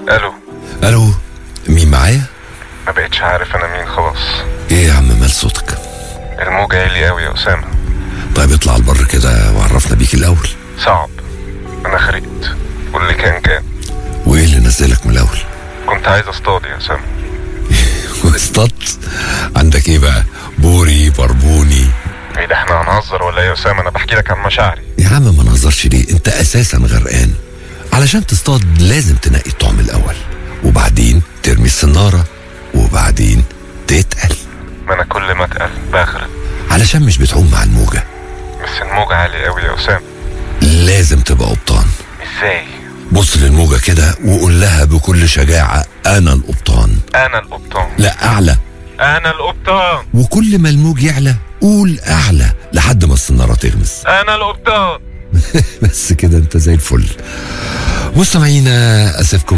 الو الو مين معايا ما بقتش عارف انا مين خلاص ايه يا عم مال صوتك الموج عالي قوي يا اسامه طيب اطلع البر كده وعرفنا بيك الاول صعب انا خرقت واللي كان كان وايه اللي نزلك من الاول كنت عايز اصطاد يا اسامه واصطدت عندك ايه بقى بوري بربوني ايه ده احنا هنهزر ولا ايه يا اسامه انا بحكي لك عن مشاعري يا عم ما نهزرش ليه انت اساسا غرقان علشان تصطاد لازم تنقي الطعم الاول وبعدين ترمي السناره وبعدين تتقل ما انا كل ما اتقل بغرق علشان مش بتعوم مع الموجه بس الموج عالي قوي يا اسامه لازم تبقى قبطان ازاي بص للموجه كده وقول لها بكل شجاعه انا القبطان انا القبطان لا اعلى انا القبطان وكل ما الموج يعلى قول اعلى لحد ما السناره تغمز انا القبطان بس كده انت زي الفل مستمعينا اسفكم